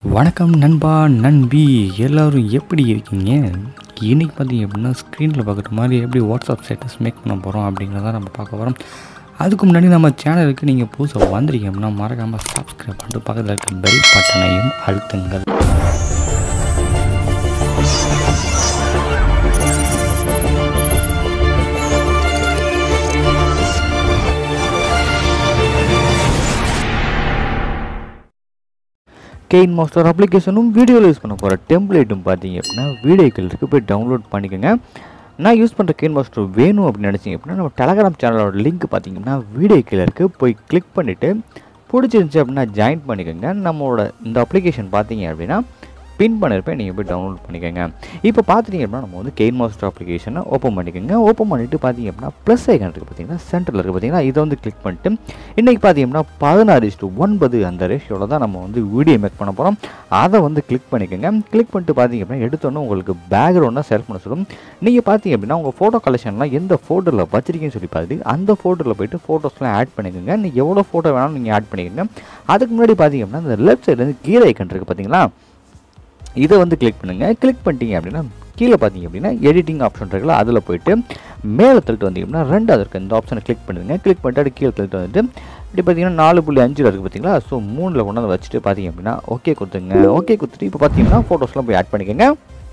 வணக்கம் நண்பா நண்பி எல்லோரும் எப்படி இருக்கீங்க இன்றைக்கி பார்த்தீங்க அப்படின்னா ஸ்க்ரீனில் பார்க்குற மாதிரி எப்படி வாட்ஸ்அப் ஸ்டேட்டஸ் மேக் பண்ண போகிறோம் அப்படிங்கிறத நம்ம பார்க்க போகிறோம் அதுக்கு முன்னாடி நம்ம சேனலுக்கு நீங்கள் புதுசாக வந்திருக்கீங்க அப்படின்னா மறக்காமல் சப்ஸ்கிரைப் பண்ணிட்டு பக்கத்தில் இருக்க பெல் பட்டனையும் அழுத்துங்கள் கெயின் மாஸ்டர் அப்ளிகேஷனும் வீடியோவில் யூஸ் பண்ண போகிற டெம்ப்ளேட்டும் பார்த்தீங்க அப்படின்னா வீடியோக்கள் இருக்குது போய் டவுன்லோட் பண்ணிக்கோங்க நான் யூஸ் பண்ணுற கெயின் மாஸ்டர் வேணும் அப்படின்னு நினச்சிங்க அப்படின்னா நம்ம டெலகிராம் சேனலோட லிங்க் பார்த்தீங்கன்னா வீடியோ கீழே இருக்குது போய் கிளிக் பண்ணிவிட்டு பிடிச்சிருந்துச்சி அப்படின்னா ஜாயின் பண்ணிக்கோங்க நம்மளோட இந்த அப்ளிகேஷன் பார்த்தீங்க அப்படின்னா பின் பண்ணியிருப்பேன் நீங்கள் போய் டவுன்லோட் பண்ணிக்கோங்க இப்போ பார்த்துட்டீங்க அப்படின்னா நம்ம வந்து கெயின் மாஸ்டர் அப்ளிகேஷனை ஓப்பன் பண்ணிக்கோங்க ஓப்பன் பண்ணிவிட்டு பார்த்தீங்க அப்படின்னா ப்ளஸ் ஐக்கன் இருக்குது பார்த்தீங்கன்னா சென்டரில் இருக்குது பார்த்தீங்கன்னா இதை வந்து கிளிக் பண்ணிட்டு இன்றைக்கி பார்த்தீங்க அப்படின்னா பதினாறு இஸ்டு ஒன்பது அந்த ரேஷியோவில் தான் நம்ம வந்து வீடியோ மேக் பண்ண போகிறோம் அதை வந்து கிளிக் பண்ணிக்கோங்க கிளிக் பண்ணிட்டு பார்த்தீங்க அப்படின்னா எடுத்தோன்னே உங்களுக்கு பேக்ரவுண்டாக செலக்ட் பண்ண சொல்லும் நீங்கள் பார்த்தீங்க அப்படின்னா உங்கள் ஃபோட்டோ கலெக்ஷன்லாம் எந்த ஃபோட்டோவில் வச்சிருக்கீங்கன்னு சொல்லி பார்த்துட்டு அந்த ஃபோட்டோவில் போயிட்டு ஃபோட்டோஸ்லாம் ஆட் பண்ணிக்கோங்க நீங்கள் எவ்வளோ ஃபோட்டோ வேணாலும் நீங்கள் ஆட் பண்ணிக்கோங்க அதுக்கு முன்னாடி பார்த்தீங்க அப்படின்னா இந்த லெஃப்ட் சைட்லேருந்து கீழே ஐக்கன் இருக்குது பார்த்தீங்களா இதை வந்து கிளிக் பண்ணுங்கள் கிளிக் பண்ணிட்டீங்க அப்படின்னா கீழே பார்த்தீங்க அப்படின்னா எடிட்டிங் ஆப்ஷன் இருக்குல்ல அதில் போயிட்டு மேலே தள்ளிட்டு வந்தீங்கன்னா ரெண்டாவது இருக்குது இந்த ஆப்ஷனை கிளிக் பண்ணுங்க கிளிக் பண்ணிட்டு அது கீழே தள்ளிட்டு வந்துட்டு இப்படி பார்த்தீங்கன்னா நாலு புள்ளி அஞ்சில் இருக்குது பார்த்தீங்களா ஸோ மூணில் கொண்டாந்து வச்சுட்டு பார்த்தீங்க அப்படின்னா ஓகே கொடுத்துங்க ஓகே கொடுத்துட்டு இப்போ பார்த்தீங்கன்னா ஃபோட்டோஸ்லாம் போய் ஆட் பண்ணிக்கோங்க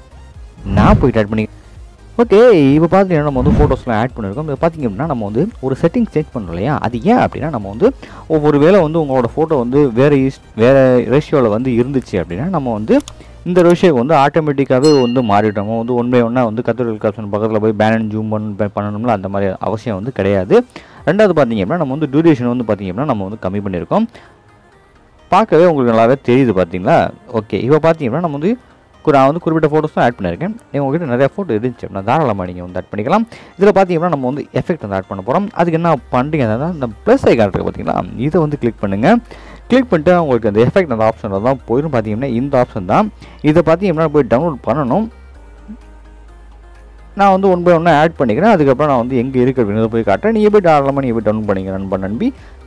நான் போயிட்டு ஆட் பண்ணி ஓகே இப்போ பார்த்தீங்கன்னா நம்ம வந்து ஃபோட்டோஸ்லாம் ஆட் பண்ணியிருக்கோம் இப்போ பார்த்தீங்க அப்படின்னா நம்ம வந்து ஒரு செட்டிங் சேஞ்ச் பண்ணுறோம் இல்லையா அது ஏன் அப்படின்னா நம்ம வந்து ஒவ்வொரு வேளை வந்து உங்களோட ஃபோட்டோ வந்து வேறு ஈஸ் வேறு ரேஷியோவில் வந்து இருந்துச்சு அப்படின்னா நம்ம வந்து இந்த ரேஷியோ வந்து ஆட்டோமேட்டிக்காகவே வந்து மாறிட்டோம் வந்து ஒன் பை ஒன்னாக வந்து கத்துரல் காப்ஷன் பக்கத்தில் போய் பேன் அண்ட் ஜூம் பண்ண பண்ணணும்ல அந்த மாதிரி அவசியம் வந்து கிடையாது ரெண்டாவது பார்த்தீங்க அப்படின்னா நம்ம வந்து டியூரேஷன் வந்து பார்த்தீங்க அப்படின்னா நம்ம வந்து கம்மி பண்ணியிருக்கோம் பார்க்கவே உங்களுக்கு நல்லாவே தெரியுது பார்த்தீங்களா ஓகே இப்போ பார்த்தீங்கன்னா நம்ம வந்து கு- நான் வந்து குறிப்பிட்ட ஃபோட்டோஸ் தான் ஆட் பண்ணியிருக்கேன் உங்ககிட்ட நிறைய ஃபோட்டோ இருந்துச்சு அப்படின்னா தாராளமாக நீங்கள் வந்து ஆட் பண்ணிக்கலாம் இதில் பார்த்தீங்கன்னா நம்ம வந்து எஃபெக்ட் வந்து ஆட் பண்ண போகிறோம் அதுக்கு என்ன பண்ணுறீங்க அதாவது இந்த ப்ளஸ் ஐக்கான் இருக்குது பார்த்தீங்களா இதை வந்து கிளிக் பண்ணுங்கள் கிளிக் பண்ணிட்டு உங்களுக்கு அந்த எஃபெக்ட் அந்த ஆப்ஷனில் தான் போயிடும் பார்த்தீங்கன்னா இந்த ஆப்ஷன் தான் இதை பார்த்தீங்கன்னா போய் டவுன்லோட் பண்ணணும் நான் வந்து ஒன் பை ஒன்னாக ஆட் பண்ணிக்கிறேன் அதுக்கப்புறம் நான் வந்து எங்கே இருக்குது அப்படின்னு போய் காட்டுறேன் நீங்கள் போய் தாராளமாக நீங்கள் போய் டவுன்லோட் பண்ணிங்க நண்பா நம்பி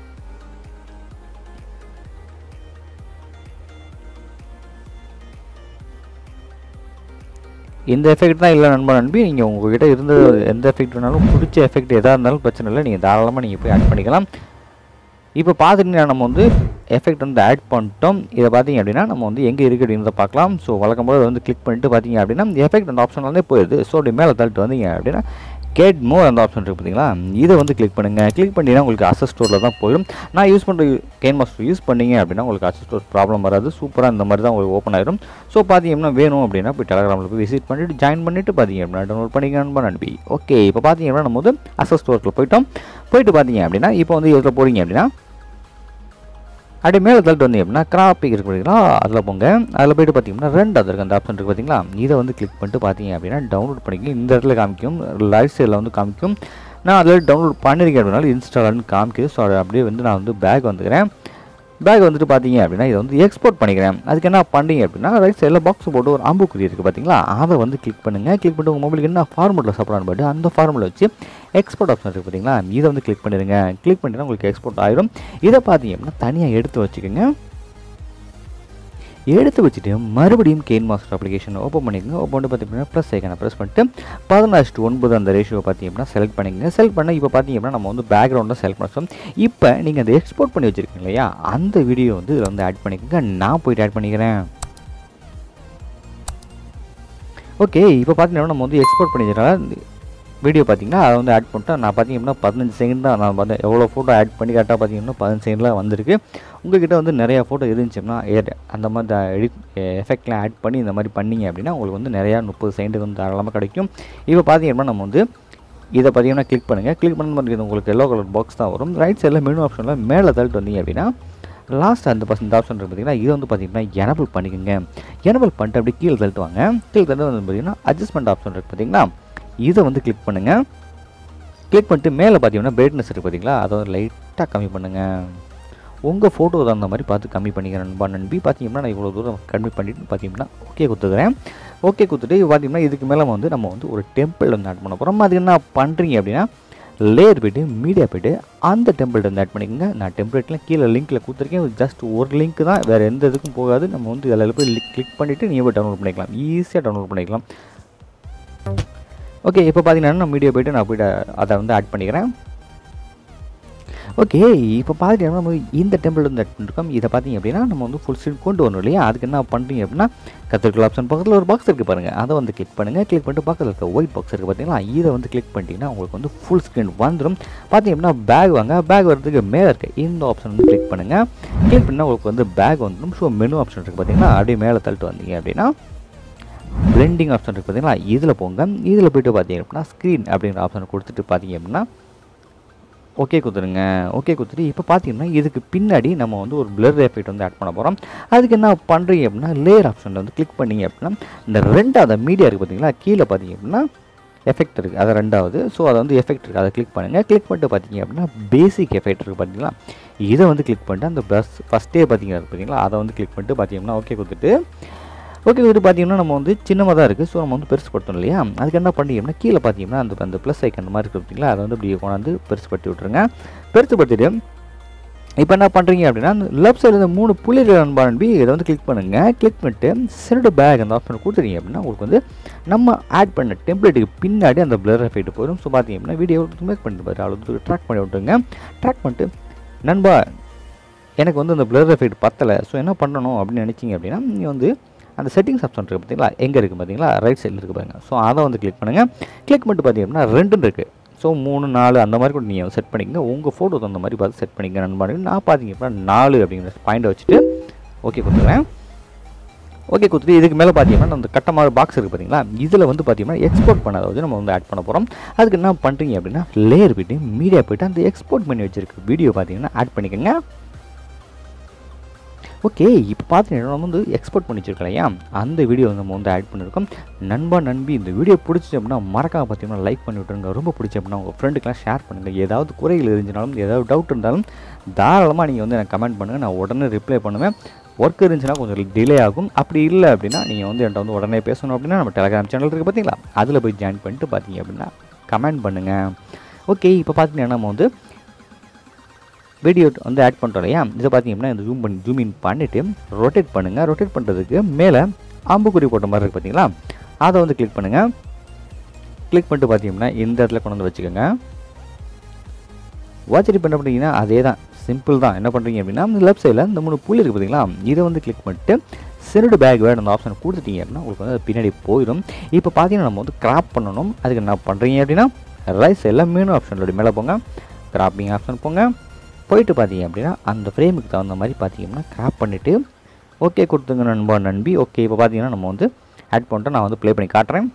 இந்த எஃபெக்ட் தான் இல்லை நண்பா நம்பி நீங்கள் உங்ககிட்ட இருந்த எந்த எஃபெக்ட் வேணாலும் பிடிச்ச எஃபெக்ட் எதாக இருந்தாலும் பிரச்சனை இல்லை நீங்கள் தாராளமாக நீங்கள் போய் ஆட் பண்ணிக்கலாம் இப்போ பார்த்துட்டீங்கன்னா நம்ம வந்து எஃபெக்ட் வந்து ஆட் பண்ணிட்டோம் இதை பார்த்தீங்க அப்படின்னா நம்ம வந்து எங்கே இருக்குது அப்படின்றத பார்க்கலாம் ஸோ வழக்கம் போது வந்து கிளிக் பண்ணிட்டு பார்த்தீங்க அப்படின்னா எஃபெக்ட் அந்த ஆப்ஷன்லேருந்தே போயிடுது ஸோ அப்படி மேலே தள்ளிட்டு வந்தீங்க அப்படின்னா கேட் மோர் அந்த ஆப்ஷன் இருக்குது பார்த்தீங்களா இதை வந்து கிளிக் பண்ணுங்கள் கிளிக் பண்ணிங்கன்னா உங்களுக்கு அசஸ் ஸ்டோரில் தான் போயிடும் நான் யூஸ் பண்ணுற கேன் மாஸ்டர் யூஸ் பண்ணீங்க அப்படின்னா உங்களுக்கு அசஸ் ஸ்டோர் ப்ராப்ளம் வராது சூப்பராக இந்த மாதிரி தான் உங்களுக்கு ஓப்பன் ஆயிடும் ஸோ பார்த்தீங்கன்னா வேணும் அப்படின்னா போய் டெலகிராமில் போய் விசிட் பண்ணிட்டு ஜாயின் பண்ணிட்டு பார்த்தீங்க அப்படின்னா டவுன்லோட் பண்ணிக்கணும் நம்பி ஓகே இப்போ பார்த்தீங்க அப்படின்னா நம்ம வந்து அசஸ் ஸ்டோரில் போயிட்டோம் போயிட்டு பார்த்தீங்க அப்படின்னா இப்போ வந்து இதில் போகிறீங்க அப்படின்னா அப்படியே மேலே தள்ளிட்டு வந்தீங்க அப்படின்னா கிராப்பிக் இருக்கு பார்த்தீங்களா அதில் போங்க அதில் போயிட்டு பார்த்தீங்கன்னா ரெண்டு அது இருக்கு அந்த ஆப்ஷன் இருக்குது பார்த்தீங்களா இதை வந்து கிளிக் பண்ணிட்டு பார்த்தீங்க அப்படின்னா டவுன்லோட் பண்ணிக்க இந்த இடத்துல காமிக்கும் லைஃப் ஸ்டைலில் வந்து காமிக்கும் நான் அதில் டவுன்லோட் பண்ணியிருக்கேன் அப்படின்னாலும் இன்ஸ்டால்னு காமிக்குது ஸோ அதை அப்படியே வந்து நான் வந்து பேக் வந்துக்கிறேன் பேக் வந்துட்டு பார்த்தீங்க அப்படின்னா இதை வந்து எக்ஸ்போர்ட் பண்ணிக்கிறேன் அதுக்கு என்ன பண்ணுறீங்க அப்படின்னா ரைட் சைடில் பாக்ஸ் போட்டு ஒரு அம்புக்குறி இருக்குது பார்த்தீங்களா அதை வந்து கிளிக் பண்ணுங்கள் கிளிக் பண்ணிட்டு உங்கள் மொபைலுக்கு என்ன ஃபார்மெட்டில் சாப்பிட்றான்னு பாட்டு அந்த ஃபார்முலா வச்சு எக்ஸ்போர்ட் ஆப்ஷன் இருக்குது பார்த்தீங்களா இதை வந்து கிளிக் பண்ணிடுங்க கிளிக் பண்ணிட்டா உங்களுக்கு எக்ஸ்போர்ட் ஆயிரும் இதை பார்த்தீங்க அப்படின்னா தனியாக எடுத்து வச்சுக்கோங்க எடுத்து வச்சுட்டு மறுபடியும் கெயின் மாஸ்டர் அப்ளிகேஷன் ஓப்பன் பண்ணிக்கோங்க ஓப்பன் பண்ணி பார்த்தீங்கன்னா ப்ளஸ் ஐக்கனை ப்ரெஸ் பண்ணிட்டு பதினாறு to ஒன்பது அந்த ரேஷியோ பார்த்தீங்க அப்படின்னா செலக்ட் பண்ணிக்கங்க செலக்ட் பண்ண இப்போ பார்த்தீங்க அப்படின்னா நம்ம வந்து பேக்ரவுண்டில் செலக்ட் பண்ணோம் இப்போ நீங்கள் அதை எக்ஸ்போர்ட் பண்ணி வச்சுருக்கீங்க இல்லையா அந்த வீடியோ வந்து இதில் வந்து ஆட் பண்ணிக்கோங்க நான் போயிட்டு ஆட் பண்ணிக்கிறேன் ஓகே இப்போ பார்த்தீங்கன்னா நம்ம வந்து எக்ஸ்போர்ட் பண்ணிக்கிறனால வீடியோ பார்த்தீங்கன்னா அதை வந்து ஆட் பண்ணிட்டேன் நான் பார்த்தீங்க அப்படின்னா பதினஞ்சு செகண்ட் தான் நான் பார்த்தேன் எவ்வளோ ஃபோட்டோ ஆட் பண்ணி கரெக்டாக பார்த்தீங்கன்னா பதினஞ்சு செகண்டில் வந்திருக்கு உங்ககிட்ட வந்து நிறையா ஃபோட்டோ இருந்துச்சுன்னா ஏ- அந்த மாதிரி எடிட் எஃபெக்ட்லாம் ஆட் பண்ணி இந்த மாதிரி பண்ணீங்க அப்படின்னா உங்களுக்கு வந்து நிறையா முப்பது செகண்டுக்கு வந்து தாராளமாக கிடைக்கும் இப்போ பார்த்தீங்க அப்படின்னா நம்ம வந்து இதை பார்த்தீங்கன்னா கிளிக் பண்ணுங்கள் கிளிக் பண்ண மாதிரி உங்களுக்கு எல்லோ கலர் பாக்ஸ் தான் வரும் ரைட் சைடில் மெனு ஆப்ஷனில் மேலே தள்ளிட்டு வந்தீங்க அப்படின்னா லாஸ்ட் அந்த பர்சன் இந்த ஆப்ஷன் பார்த்தீங்கன்னா இது வந்து பார்த்தீங்கன்னா எனபிள் பண்ணிக்கோங்க எனபிள் பண்ணிட்டு அப்படியே கீழே தள்ளிட்டு வாங்க கீழே தள்ளிட்டு வந்து பார்த்தீங்கன்னா அட்ஜஸ்ட்மெண்ட் ஆப்ஷன் இருக்குது பார்த்தீங்களா இதை வந்து கிளிக் பண்ணுங்கள் கிளிக் பண்ணிட்டு மேலே பார்த்தீங்கன்னா பிரைட்னஸ் இருக்குது பார்த்தீங்களா அதை வந்து லைட்டாக கம்மி பண்ணுங்கள் உங்கள் ஃபோட்டோ தகுந்த மாதிரி பார்த்து கம்மி பண்ணிக்கிறேன் நண்பா நண்பி பார்த்தீங்கன்னா நான் இவ்வளோ தூரம் கம்மி பண்ணிட்டு பார்த்தீங்கன்னா ஓகே கொடுத்துக்கிறேன் ஓகே கொடுத்துட்டு பார்த்தீங்கன்னா இதுக்கு மேலே வந்து நம்ம வந்து ஒரு டெம்பிள் வந்து ஆட் பண்ண போகிறோம் அதுக்கு என்ன பண்ணுறீங்க அப்படின்னா லேயர் போய்ட்டு மீடியா போய்ட்டு அந்த டெம்ப்ளேட் வந்து ஆட் பண்ணிக்கோங்க நான் டெம்ப்ளேட்டில் கீழே லிங்க்கில் கொடுத்துருக்கேன் ஜஸ்ட் ஒரு லிங்க் தான் வேறு எந்த இதுக்கும் போகாது நம்ம வந்து இதில் போய் கிளிக் பண்ணிவிட்டு நீங்கள் போய் டவுன்லோட் பண்ணிக்கலாம் ஈஸியாக டவுன்லோட் பண்ணிக்கலாம் ஓகே இப்போ பார்த்தீங்கன்னா நான் மீடியா போய்ட்டு நான் போய்ட்டு அதை வந்து ஆட் பண்ணிக்கிறேன் ஓகே இப்போ பார்த்துட்டீங்கன்னா நம்ம இந்த டெம்பிள் வந்து ஆட் பண்ணிருக்கோம் இதை பார்த்தீங்க அப்படின்னா நம்ம வந்து ஃபுல் ஸ்க்ரீன் கொண்டு வரணும் இல்லையா அதுக்கு என்ன பண்ணுறீங்க அப்படின்னா கத்திரிக்கல் ஆப்ஷன் பக்கத்தில் ஒரு பாக்ஸ் இருக்குது பாருங்கள் அதை வந்து கிளிக் பண்ணுங்கள் கிளிக் பண்ணிட்டு பக்கத்தில் இருக்க ஒயிட் பாக்ஸ் இருக்குது பார்த்தீங்களா இதை வந்து கிளிக் பண்ணிட்டீங்கன்னா உங்களுக்கு வந்து ஃபுல் ஸ்க்ரீன் வந்துடும் பார்த்தீங்க அப்படின்னா பேக் வாங்க பேக் வரதுக்கு மேலே இருக்க இந்த ஆப்ஷன் வந்து கிளிக் பண்ணுங்கள் கிளிக் பண்ணால் உங்களுக்கு வந்து பேக் வந்துடும் ஸோ மெனு ஆப்ஷன் இருக்குது பார்த்தீங்கன்னா அப்படியே மேலே தள்ளிட்டு வந்தீங்க அப்படின்னா பிளெண்டிங் ஆப்ஷன் இருக்குது பார்த்தீங்களா இதில் போங்க இதில் போய்ட்டு பார்த்தீங்க அப்படின்னா ஸ்க்ரீன் அப்படிங்கிற ஆப்ஷன் கொடுத்துட்டு பார்த்தீங்க அப்படின்னா ஓகே கொடுத்துருங்க ஓகே கொடுத்துட்டு இப்போ பார்த்தீங்கன்னா இதுக்கு பின்னாடி நம்ம வந்து ஒரு பிளர் எஃபெக்ட் வந்து ஆட் பண்ண போகிறோம் அதுக்கு என்ன பண்ணுறீங்க அப்படின்னா லேயர் ஆப்ஷனில் வந்து கிளிக் பண்ணீங்க அப்படின்னா இந்த ரெண்டாவது மீடியா இருக்குது பார்த்தீங்களா கீழே பார்த்தீங்க அப்படின்னா எஃபெக்ட் இருக்குது அது ரெண்டாவது ஸோ அதை வந்து எஃபெக்ட் இருக்குது அதை கிளிக் பண்ணுங்கள் கிளிக் பண்ணிட்டு பார்த்தீங்க அப்படின்னா பேசிக் எஃபெக்ட் இருக்குது பார்த்தீங்களா இதை வந்து கிளிக் பண்ணிட்டு அந்த பஸ் ஃபஸ்ட்டே பார்த்தீங்க பார்த்தீங்களா அதை வந்து கிளிக் பண்ணிட்டு பார்த்தீங்கன்னா ஓகே கொடுத்துட்டு ஓகே இது பார்த்தீங்கன்னா நம்ம வந்து சின்னமாக தான் இருக்குது ஸோ நம்ம வந்து பெருசுப்படுத்தணும் இல்லையா அதுக்கு என்ன பண்ணிங்கன்னா கீழே பார்த்தீங்கன்னா அந்த அந்த ப்ளஸ் ஐக்கன் மாதிரி இருக்கு பார்த்தீங்களா அதை வந்து இப்படி கொண்டாந்து பெருசுப்படுத்தி விட்ருங்க பெருசுப்படுத்திட்டு இப்போ என்ன பண்ணுறீங்க அப்படின்னா அந்த லெஃப்ட் சைடில் இந்த மூணு புள்ளிகள் அன்பான்பி இதை வந்து கிளிக் பண்ணுங்கள் கிளிக் பண்ணிட்டு செனட் பேக் அந்த ஆப்ஷன் கொடுத்துட்டீங்க அப்படின்னா உங்களுக்கு வந்து நம்ம ஆட் பண்ண டெம்ப்ளேட்டுக்கு பின்னாடி அந்த பிளர் எஃபெக்ட் போயிடும் ஸோ பார்த்தீங்க அப்படின்னா வீடியோ மேக் பண்ணிட்டு பாரு அவ்வளோ ட்ராக் பண்ணி விட்டுருங்க ட்ராக் பண்ணிட்டு நண்பா எனக்கு வந்து அந்த பிளர் எஃபெக்ட் பத்தலை ஸோ என்ன பண்ணணும் அப்படின்னு நினச்சிங்க அப்படின்னா நீங்கள் வந்து அந்த செட்டிங்ஸ் ஆப்ஷன் இருக்குது பார்த்தீங்களா எங்கே இருக்குது பார்த்தீங்களா ரைட் சைடில் இருக்குது பாருங்கள் ஸோ அதை வந்து கிளிக் பண்ணுங்கள் கிளிக் பண்ணிட்டு பார்த்தீங்க அப்படின்னா ரெண்டுன்னு இருக்குது ஸோ மூணு நாலு அந்த மாதிரி கூட நீங்கள் செட் பண்ணிக்கங்க உங்கள் ஃபோட்டோ தகுந்த மாதிரி பார்த்து செட் பண்ணிக்க நண்பர்கள் நான் பார்த்தீங்க அப்படின்னா நாலு அப்படிங்கிற பாயிண்டை வச்சுட்டு ஓகே கொடுத்துருவேன் ஓகே கொடுத்துட்டு இதுக்கு மேலே பார்த்தீங்கன்னா அந்த கட்டமாக பாக்ஸ் இருக்குது பார்த்தீங்களா இதில் வந்து பார்த்தீங்கன்னா எக்ஸ்போர்ட் பண்ணாத வந்து நம்ம வந்து ஆட் பண்ண போகிறோம் அதுக்கு என்ன பண்ணுறீங்க அப்படின்னா லேயர் போய்ட்டு மீடியா போய்ட்டு அந்த எக்ஸ்போர்ட் பண்ணி வச்சிருக்க வீடியோ பார்த்தீங்கன்னா ஆட் பண்ணிக்கோங்க ஓகே இப்போ பார்த்தீங்கன்னா நம்ம வந்து எக்ஸ்போர்ட் பண்ணி வச்சிருக்கோம் இல்லையா அந்த வீடியோ நம்ம வந்து ஆட் பண்ணியிருக்கோம் நண்பா நண்பி இந்த வீடியோ பிடிச்சி அப்படின்னா மறக்காம பார்த்தீங்கன்னா லைக் பண்ணி விட்டுருங்க ரொம்ப பிடிச்சி அப்படின்னா உங்கள் ஃப்ரெண்டுக்கெலாம் ஷேர் பண்ணுங்கள் ஏதாவது குறைகள் இருந்துச்சுனாலும் ஏதாவது டவுட் இருந்தாலும் தாராளமாக நீங்கள் வந்து எனக்கு கமெண்ட் பண்ணுங்கள் நான் உடனே ரிப்ளை பண்ணுவேன் ஒர்க் இருந்துச்சுன்னா கொஞ்சம் டிலே ஆகும் அப்படி இல்லை அப்படின்னா நீங்கள் வந்து என்கிட்ட வந்து உடனே பேசணும் அப்படின்னா நம்ம டெலிகிராம் சேனல் இருக்குது பார்த்தீங்களா அதில் போய் ஜாயின் பண்ணிட்டு பார்த்தீங்க அப்படின்னா கமெண்ட் பண்ணுங்கள் ஓகே இப்போ பார்த்தீங்கன்னா நம்ம வந்து வீடியோ வந்து ஆட் பண்ணுறோம் இல்லையா இதை பார்த்தீங்கன்னா இந்த ஜூம் பண்ணி ஜூம் இன் பண்ணிவிட்டு ரொட்டேட் பண்ணுங்கள் ரொட்டேட் பண்ணுறதுக்கு மேலே அம்புக்குறி போட்ட மாதிரி இருக்குது பார்த்தீங்களா அதை வந்து கிளிக் பண்ணுங்கள் கிளிக் பண்ணிட்டு பார்த்தீங்கன்னா இந்த இடத்துல கொண்டு வந்து வச்சுக்கோங்க வாட்சரி பண்ண பண்ணிங்கன்னா அதே தான் சிம்பிள் தான் என்ன பண்ணுறீங்க அப்படின்னா இந்த லெஃப்ட் சைடில் இந்த மூணு புள்ளி இருக்குது பார்த்தீங்களா இதை வந்து கிளிக் பண்ணிட்டு செனடு பேக் வேர்டு அந்த ஆப்ஷன் கொடுத்துட்டீங்க அப்படின்னா உங்களுக்கு வந்து அது பின்னாடி போயிடும் இப்போ பார்த்தீங்கன்னா நம்ம வந்து கிராப் பண்ணணும் அதுக்கு என்ன பண்ணுறீங்க அப்படின்னா ரைட் சைடில் மெனு ஆப்ஷனோட மேலே போங்க கிராப்பிங் ஆப்ஷன் போங்க போயிட்டு பார்த்தீங்க அப்படின்னா அந்த ஃப்ரேமுக்கு தகுந்த மாதிரி பார்த்தீங்கன்னா கிராப் பண்ணிவிட்டு ஓகே கொடுத்துங்க நண்பா நண்பி ஓகே இப்போ பார்த்தீங்கன்னா நம்ம வந்து ஆட் பண்ணிட்டு நான் வந்து ப்ளே பண்ணி காட்டுறேன்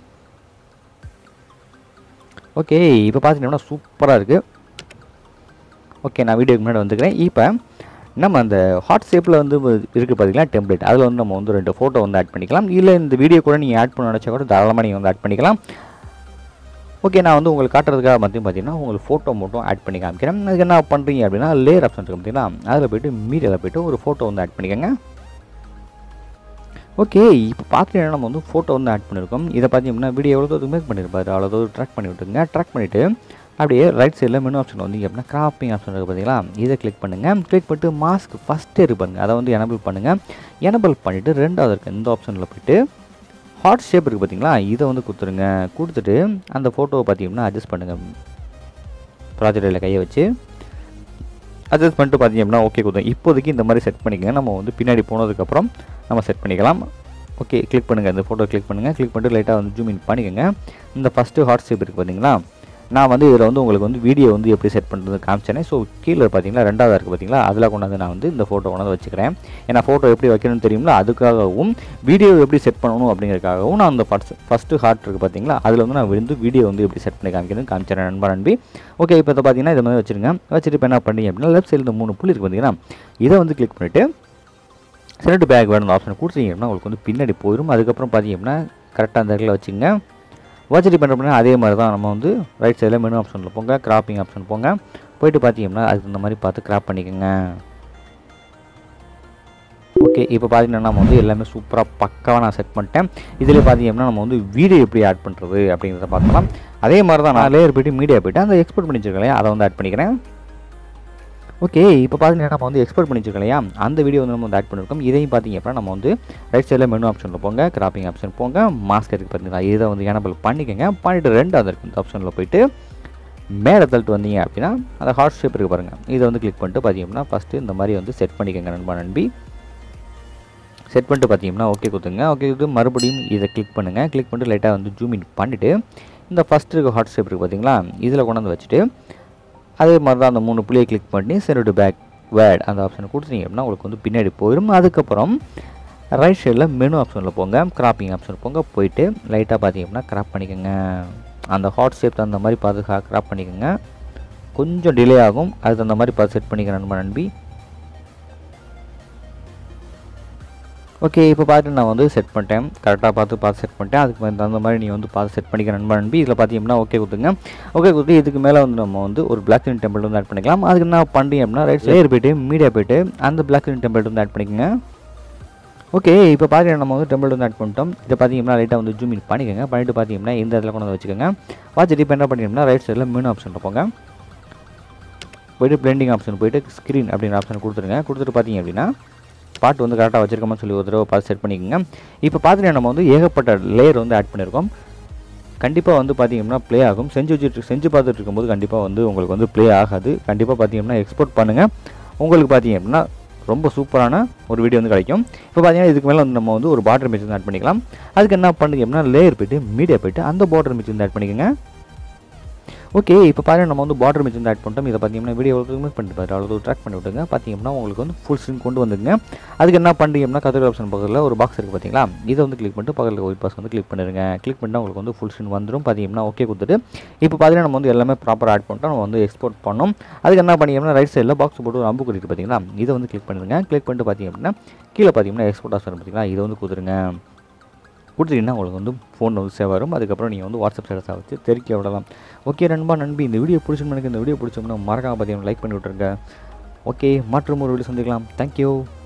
ஓகே இப்போ பார்த்தீங்கன்னா சூப்பராக இருக்குது ஓகே நான் வீடியோக்கு முன்னாடி வந்துக்கிறேன் இப்போ நம்ம அந்த ஹாட் ஷேப்பில் வந்து இருக்குது பார்த்தீங்களா டெம்ப்ளேட் அதில் வந்து நம்ம வந்து ரெண்டு ஃபோட்டோ வந்து ஆட் பண்ணிக்கலாம் இல்லை இந்த வீடியோ கூட நீங்கள் ஆட் பண்ண நினச்சா கூட தாராளமாக நீங்கள் வந்து ஆட் பண்ணிக்கலாம் ஓகே நான் வந்து உங்களுக்கு காட்டுறதுக்காக மட்டும் பார்த்தீங்கன்னா உங்களுக்கு ஃபோட்டோ மட்டும் ஆட் பண்ணி காமிக்கிறேன் அதுக்கு என்ன பண்ணுறீங்க அப்படின்னா லேயர் ஆப்ஷன் இருக்குது பார்த்தீங்கன்னா அதில் போய்ட்டு மீடியாவில் போய்ட்டு ஒரு ஃபோட்டோ வந்து ஆட் பண்ணிக்கோங்க ஓகே இப்போ பார்த்தீங்கன்னா நம்ம வந்து ஃபோட்டோ வந்து ஆட் பண்ணியிருக்கோம் இதை பார்த்தீங்கன்னா வீடியோ எவ்வளோ தூரம் மேக் பண்ணியிருப்பாரு அவ்வளோ தூரம் ட்ராக் பண்ணி விட்டுருங்க ட்ராக் பண்ணிவிட்டு அப்படியே ரைட் சைடில் மெனு ஆப்ஷன் வந்து அப்படின்னா கிராப்பிங் ஆப்ஷன் இருக்குது பார்த்தீங்களா இதை கிளிக் பண்ணுங்கள் கிளிக் பண்ணிட்டு மாஸ்க் ஃபஸ்ட்டே இருப்பாங்க அதை வந்து எனபிள் பண்ணுங்கள் எனபிள் பண்ணிவிட்டு ரெண்டாவது இருக்குது இந்த ஆப்ஷனில் போய்ட்டு ஹார்ட் ஷேப் இருக்குது பார்த்தீங்களா இதை வந்து கொடுத்துருங்க கொடுத்துட்டு அந்த ஃபோட்டோவை பார்த்தீங்கன்னா அட்ஜஸ்ட் பண்ணுங்கள் ப்ராஜெக்டில் கையை வச்சு அட்ஜஸ்ட் பண்ணிட்டு பார்த்தீங்க அப்படின்னா ஓகே கொடுத்தோம் இப்போதைக்கு இந்த மாதிரி செட் பண்ணிக்கங்க நம்ம வந்து பின்னாடி போனதுக்கப்புறம் நம்ம செட் பண்ணிக்கலாம் ஓகே கிளிக் பண்ணுங்கள் இந்த ஃபோட்டோ கிளிக் பண்ணுங்கள் கிளிக் பண்ணிட்டு லைட்டாக வந்து ஜூம் இன் பண்ணிக்கோங்க இந்த ஃபஸ்ட்டு ஹாட் ஷேப் இருக்குது பார்த்தீங்களா நான் வந்து இதில் வந்து உங்களுக்கு வந்து வீடியோ வந்து எப்படி செட் பண்ணுறது காமிச்சேனே ஸோ கீழே பார்த்தீங்களா ரெண்டாவது இருக்குது பார்த்தீங்களா அதில் கொண்டாந்து நான் வந்து இந்த ஃபோட்டோ கொண்டாந்து வச்சுக்கிறேன் ஏன்னா ஃபோட்டோ எப்படி வைக்கணும்னு தெரியுங்களா அதுக்காகவும் வீடியோ எப்படி செட் பண்ணணும் அப்படிங்கிறதுக்காகவும் நான் அந்த ஃபஸ்ட் ஃபஸ்ட்டு ஹார்ட் இருக்குது பார்த்தீங்களா அதில் வந்து நான் வந்து வீடியோ வந்து எப்படி செட் பண்ணி காமிக்கணும் காமிச்சிடறேன் நண்பா நண்பி ஓகே இப்போ இதை பார்த்தீங்கன்னா இது மாதிரி வச்சுருங்க வச்சுட்டு இப்போ என்ன பண்ணி அப்படின்னா லெஃப்ட் சைடில் மூணு புள்ளி இருக்குது பார்த்தீங்கன்னா இதை வந்து கிளிக் பண்ணிவிட்டு செனட் பேக் வேணும் ஆப்ஷன் கொடுத்தீங்க அப்படின்னா உங்களுக்கு வந்து பின்னாடி போயிடும் அதுக்கப்புறம் பார்த்தீங்க அப்படின்னா கரெக்டாக அந்த இடத்துல வச்சுங்க வாட்சரி பண்ணுறோம்னா அதே மாதிரி தான் நம்ம வந்து ரைட் சைடில் மெனு ஆப்ஷனில் போங்க கிராப்பிங் ஆப்ஷன் போங்க போயிட்டு பார்த்தீங்கன்னா அதுக்கு இந்த மாதிரி பார்த்து கிராப் பண்ணிக்கோங்க ஓகே இப்போ பார்த்தீங்கன்னா நம்ம வந்து எல்லாமே சூப்பராக பக்காவாக நான் செட் பண்ணிட்டேன் இதில் பார்த்தீங்கன்னா நம்ம வந்து வீடியோ எப்படி ஆட் பண்ணுறது அப்படிங்கிறத பார்க்கலாம் அதே மாதிரி தான் நான் லேயர் போய்ட்டு மீடியா போய்ட்டு அந்த எக்ஸ்போர்ட் பண்ணி வச்சிருக்கேன் அதை வந்து ஆட் பண்ணிக்கிறேன் ஓகே இப்போ பார்த்தீங்கன்னா நம்ம வந்து எக்ஸ்போர்ட் பண்ணி வச்சிருக்கோம் இல்லையா அந்த வீடியோ வந்து நம்ம வந்து ஆட் பண்ணியிருக்கோம் இதையும் பார்த்தீங்க அப்படின்னா நம்ம வந்து ரைட் சைடில் மெனு ஆப்ஷனில் போங்க கிராப்பிங் ஆப்ஷன் போங்க மாஸ்க் இருக்குது பார்த்தீங்களா இதை வந்து எனபிள் பண்ணிக்கோங்க பண்ணிவிட்டு ரெண்டாவது இருக்கு இந்த ஆப்ஷனில் போயிட்டு மேலே தள்ளிட்டு வந்தீங்க அப்படின்னா அந்த ஹார்ட் ஷேப் இருக்குது பாருங்கள் இதை வந்து கிளிக் பண்ணிட்டு பார்த்தீங்க அப்படின்னா ஃபஸ்ட்டு இந்த மாதிரி வந்து செட் பண்ணிக்கோங்க நண்பா நண்பி செட் பண்ணிட்டு பார்த்தீங்கன்னா ஓகே கொடுத்துங்க ஓகே கொடுத்து மறுபடியும் இதை கிளிக் பண்ணுங்கள் கிளிக் பண்ணிட்டு லைட்டாக வந்து ஜூம் இன் பண்ணிவிட்டு இந்த ஃபஸ்ட் இருக்க ஹாட் ஷேப் இருக்குது பார்த்தீங்களா இதில் கொண்டாந்து வச்சுட்டு அதே மாதிரி தான் அந்த மூணு புள்ளியை கிளிக் பண்ணி சென்ட் டு பேக் வேர்ட் அந்த ஆப்ஷனை கொடுத்தீங்க அப்படின்னா உங்களுக்கு வந்து பின்னாடி போயிடும் அதுக்கப்புறம் ரைட் சைடில் மெனு ஆப்ஷனில் போங்க கிராப்பிங் ஆப்ஷன் போங்க போயிட்டு லைட்டாக பார்த்தீங்க அப்படின்னா கிராப் பண்ணிக்கோங்க அந்த ஹாட் ஷேப் தகுந்த மாதிரி பார்த்து கிராப் பண்ணிக்கோங்க கொஞ்சம் டிலே ஆகும் அது தகுந்த மாதிரி பார்த்து செட் பண்ணிக்கிறேன் நண்பா நண்பி ஓகே இப்போ பார்த்து நான் வந்து செட் பண்ணிட்டேன் கரெக்டாக பார்த்து பார்த்து செட் பண்ணிட்டேன் அதுக்கு மேலே தகுந்த மாதிரி நீ வந்து பார்த்து செட் பண்ணிக்க நண்பா நண்பி இதில் பார்த்தீங்கன்னா ஓகே கொடுத்துங்க ஓகே கொடுத்து இதுக்கு மேலே வந்து நம்ம வந்து ஒரு பிளாக் ஸ்க்ரீன் டெம்பிள் வந்து ஆட் பண்ணிக்கலாம் அதுக்கு என்ன பண்ணுறீங்க அப்படின்னா ரைட் லேயர் போய்ட்டு மீடியா போய்ட்டு அந்த பிளாக் ஸ்க்ரீன் டெம்பிள் வந்து ஆட் பண்ணிக்கோங்க ஓகே இப்போ பார்த்தீங்கன்னா நம்ம வந்து டெம்பிள் வந்து ஆட் பண்ணிட்டோம் இதை பார்த்தீங்கன்னா லைட்டாக வந்து ஜூம் இன் பண்ணிக்கோங்க பண்ணிட்டு பார்த்தீங்கன்னா இந்த இடத்துல கொண்டு வந்து வச்சுக்கோங்க வச்சுட்டு இப்போ என்ன பண்ணிங்கன்னா ரைட் சைடில் மெனு ஆப்ஷனில் போங்க போயிட்டு பிளெண்டிங் ஆப்ஷன் போயிட்டு ஸ்க்ரீன் அப்படிங்கிற ஆப்ஷன் கொடுத்துருங்க கொடுத்துட்டு பார்த்தீங்க அப்படின்னா பாட்டு வந்து கரெக்டாக வச்சிருக்கோம்னு சொல்லி ஒரு தடவை பார்த்து செட் பண்ணிக்கோங்க இப்போ பார்த்தீங்கன்னா நம்ம வந்து ஏகப்பட்ட லேயர் வந்து ஆட் பண்ணியிருக்கோம் கண்டிப்பாக வந்து பார்த்தீங்கன்னா ப்ளே ஆகும் செஞ்சு வச்சுட்டு செஞ்சு பார்த்துட்டு இருக்கும்போது கண்டிப்பாக வந்து உங்களுக்கு வந்து ப்ளே ஆகாது கண்டிப்பாக பார்த்தீங்கன்னா எக்ஸ்போர்ட் பண்ணுங்கள் உங்களுக்கு பார்த்தீங்க அப்படின்னா ரொம்ப சூப்பரான ஒரு வீடியோ வந்து கிடைக்கும் இப்போ பார்த்தீங்கன்னா இதுக்கு மேலே வந்து நம்ம வந்து ஒரு பார்டர் மிச்சம் ஆட் பண்ணிக்கலாம் அதுக்கு என்ன பண்ணுங்க அப்படின்னா லேயர் போய்ட்டு மீடியா போய்ட்டு அந்த பார்டர் மிச்சம் வந்து ஆட் பண்ணிக்கோங்க ஓகே இப்போ பாருங்கள் நம்ம வந்து பார்டர் மிச்சம் ஆட் பண்ணிட்டோம் இதை பார்த்தீங்கன்னா வீடியோ மிஸ் பண்ணிட்டு பாரு அவ்வளோ ட்ராக் பண்ணி விட்டுங்க பார்த்தீங்கன்னா உங்களுக்கு வந்து ஃபுல் ஸ்க்ரீன் கொண்டு வந்துங்க அதுக்கு என்ன பண்ணுறீங்கன்னா கத்திரி ஆப்ஷன் பக்கத்தில் ஒரு பாக்ஸ் இருக்குது பார்த்தீங்களா இதை வந்து கிளிக் பண்ணிட்டு பக்கத்தில் ஒயிட் பாக்ஸ் வந்து கிளிக் பண்ணிடுங்க கிளிக் பண்ணிட்டு உங்களுக்கு வந்து ஃபுல் ஸ்க்ரீன் வந்துடும் பார்த்தீங்கன்னா ஓகே கொடுத்துட்டு இப்போ பார்த்தீங்கன்னா நம்ம வந்து எல்லாமே ப்ராப்பராக ஆட் பண்ணிட்டோம் நம்ம வந்து எக்ஸ்போர்ட் பண்ணோம் அதுக்கு என்ன பண்ணிங்கன்னா ரைட் சைடில் பாக்ஸ் போட்டு ஒரு அம்பு கொடுத்து பார்த்தீங்களா இதை வந்து கிளிக் பண்ணிடுங்க கிளிக் பண்ணிட்டு பார்த்தீங்க அப்படின்னா கீழே பார்த்தீங்கன்னா எக்ஸ்போர்ட் ஆப்ஷன் பார்த்தீங்களா இதை வந்து கொடுத்துருங்க கொடுத்துட்டீங்கன்னா உங்களுக்கு வந்து ஃபோன் வந்து சேவ் வரும் அதுக்கப்புறம் நீங்கள் வந்து வாட்ஸ்அப் ஸ்டேட்டஸாக வச்சு தெரிக்க விடலாம் ஓகே நண்பா நண்பி இந்த வீடியோ பிடிச்சிருந்து எனக்கு இந்த வீடியோ பிடிச்சோம்னா மறக்காம பார்த்தீங்கன்னா லைக் பண்ணி விட்ருங்க ஓகே மற்றும் ஒரு வீடியோ சந்திக்கலாம் தேங்க்யூ